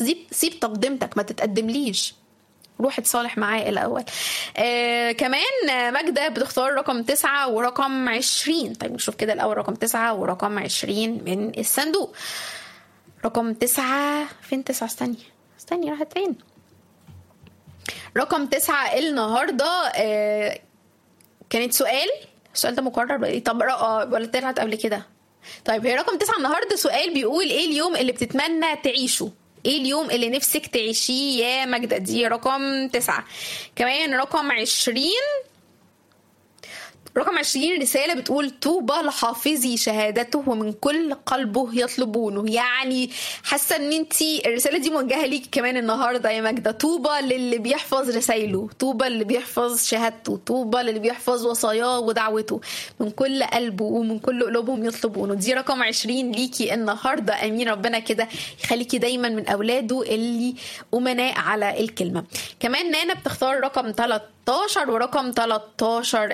سيب سيب تقدمتك ما تتقدمليش روح اتصالح معاه الاول آه كمان آه، ماجدة بتختار رقم تسعة ورقم عشرين طيب نشوف كده الاول رقم تسعة ورقم عشرين من الصندوق رقم تسعة فين تسعة استني استني راحت فين رقم تسعة النهاردة آه كانت سؤال السؤال ده مكرر ولا ايه طب اه ولا طلعت قبل كده طيب هي رقم تسعة النهاردة سؤال بيقول ايه اليوم اللي بتتمنى تعيشه ايه اليوم اللي نفسك تعيشيه يا ماجدة دي رقم تسعة كمان رقم عشرين رقم 20 رسالة بتقول طوبى لحافظي شهادته ومن كل قلبه يطلبونه يعني حاسة ان انت الرسالة دي موجهة ليكي كمان النهاردة يا ماجدة طوبى للي بيحفظ رسايله طوبى اللي بيحفظ شهادته طوبى للي بيحفظ وصاياه ودعوته من كل قلبه ومن كل قلوبهم يطلبونه دي رقم 20 ليكي النهاردة امين ربنا كده يخليكي دايما من اولاده اللي امناء على الكلمة كمان نانا بتختار رقم 13 ورقم 13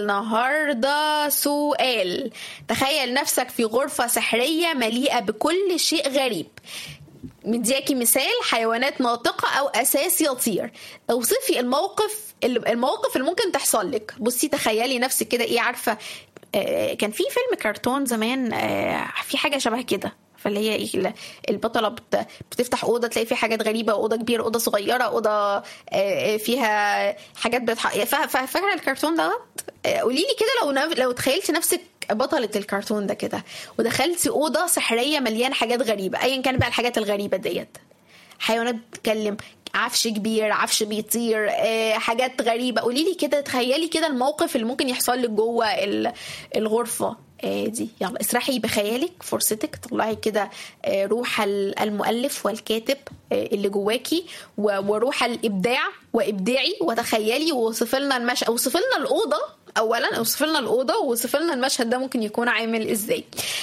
النهارده سؤال تخيل نفسك في غرفة سحرية مليئة بكل شيء غريب مدياكي مثال حيوانات ناطقة أو أساس يطير اوصفي الموقف المواقف اللي ممكن تحصل لك بصي تخيلي نفسك كده ايه عارفة آه، كان في فيلم كرتون زمان آه، في حاجة شبه كده فاللي هي ايه ال- البطله بت- بتفتح اوضه تلاقي فيها حاجات غريبه اوضه كبيره اوضه صغيره اوضه آه، آه، فيها حاجات بتح... فا- فا- فاكره الكرتون دوت آه، قولي لي كده لو نف- لو تخيلتي نفسك بطلة الكرتون ده كده ودخلتي أوضة سحرية مليانة حاجات غريبة أيا كان بقى الحاجات الغريبة ديت حيوانات بتتكلم عفش كبير عفش بيطير آه، حاجات غريبة قولي لي كده تخيلي كده الموقف اللي ممكن يحصل لك جوه ال- الغرفة آه، دي يلا اسرحي بخيالك فرصتك طلعي كده آه، روح ال- المؤلف والكاتب آه، اللي جواكي و- وروح الابداع وابدعي وتخيلي ووصفي لنا المشهد وصفي لنا الاوضه اولا اوصف لنا الاوضه ووصف لنا المشهد ده ممكن يكون عامل ازاي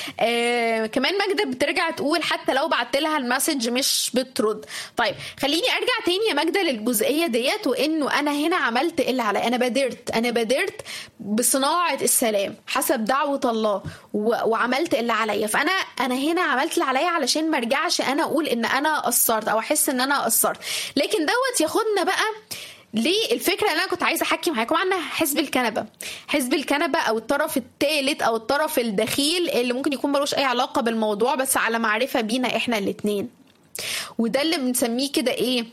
آه كمان ماجده بترجع تقول حتى لو بعت لها المسج مش بترد طيب خليني ارجع تاني يا ماجده للجزئيه ديت وانه انا هنا عملت اللي علي انا بادرت انا بادرت بصناعه السلام حسب دعوه الله و... وعملت اللي عليا فانا انا هنا عملت اللي عليا علشان ما ارجعش انا اقول ان انا قصرت او احس ان انا قصرت لكن دوت ياخدنا بقى ليه الفكره اللي انا كنت عايزه احكي معاكم عنها حزب الكنبه حزب الكنبه او الطرف الثالث او الطرف الدخيل اللي ممكن يكون ملوش اي علاقه بالموضوع بس على معرفه بينا احنا الاتنين وده اللي بنسميه كده ايه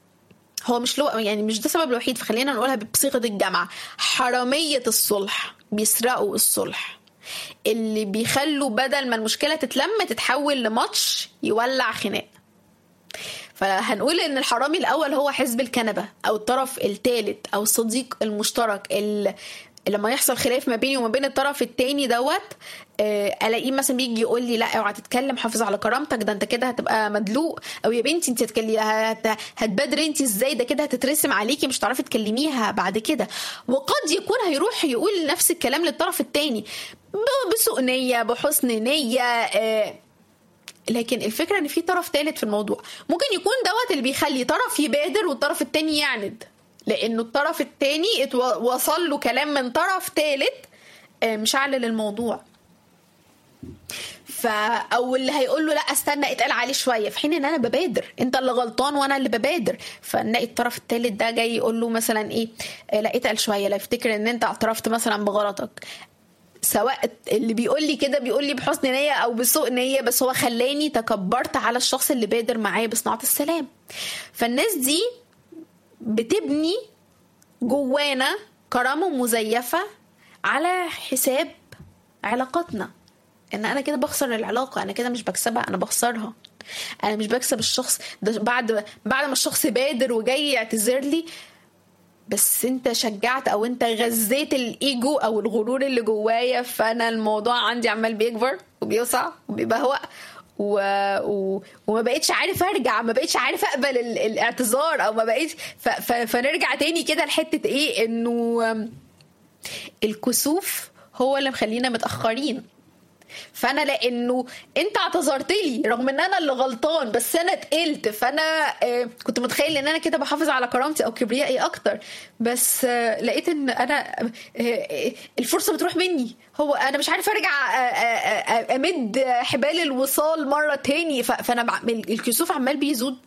هو مش لو يعني مش ده السبب الوحيد فخلينا نقولها بصيغه الجامعه حراميه الصلح بيسرقوا الصلح اللي بيخلوا بدل ما المشكله تتلم تتحول لماتش يولع خناق فهنقول ان الحرامي الاول هو حزب الكنبه او الطرف الثالث او الصديق المشترك اللي لما يحصل خلاف ما بيني وما بين الطرف التاني دوت آه، الاقيه مثلا بيجي يقول لي لا اوعى تتكلم حافظ على كرامتك ده انت كده هتبقى مدلوق او يا بنتي انت هتكلي هت... هتبادري انت ازاي ده كده هتترسم عليكي مش هتعرفي تكلميها بعد كده وقد يكون هيروح يقول نفس الكلام للطرف التاني ب- بسوء نيه بحسن نيه آه، لكن الفكره ان في طرف ثالث في الموضوع ممكن يكون دوت اللي بيخلي طرف يبادر والطرف التاني يعند لانه الطرف التاني اتو- وصل له كلام من طرف ثالث مشعل الموضوع ف او اللي هيقول له لا استنى اتقل عليه شويه في حين ان انا ببادر انت اللي غلطان وانا اللي ببادر فنلاقي الطرف الثالث ده جاي يقول له مثلا ايه آه، لا اتقل شويه لا افتكر ان انت اعترفت مثلا بغلطك سواء اللي بيقول لي كده بيقول لي بحسن نيه او بسوء نيه بس هو خلاني تكبرت على الشخص اللي بادر معايا بصناعه السلام فالناس دي بتبني جوانا كرامه مزيفه على حساب علاقاتنا ان انا كده بخسر العلاقه انا كده مش بكسبها انا بخسرها انا مش بكسب الشخص ده بعد بعد ما الشخص بادر وجاي يعتذر لي بس انت شجعت او انت غذيت الايجو او الغرور اللي جوايا فانا الموضوع عندي عمال بيكبر وبيوسع وبيبهوأ و... و... وما بقتش عارف ارجع ما بقتش عارف اقبل ال... الاعتذار او ما بقتش ف... ف... فنرجع تاني كده لحته ايه انه الكسوف هو اللي مخلينا متاخرين فانا لانه انت اعتذرت لي رغم ان انا اللي غلطان بس انا اتقلت فانا آه، كنت متخيل ان انا كده بحافظ على كرامتي او كبريائي اكتر بس آه، لقيت ان انا آه، آه، الفرصه بتروح مني هو انا مش عارف ارجع آه، آه، آه، امد حبال الوصال مره تاني ف- فانا بعمل- الكسوف عمال بيزود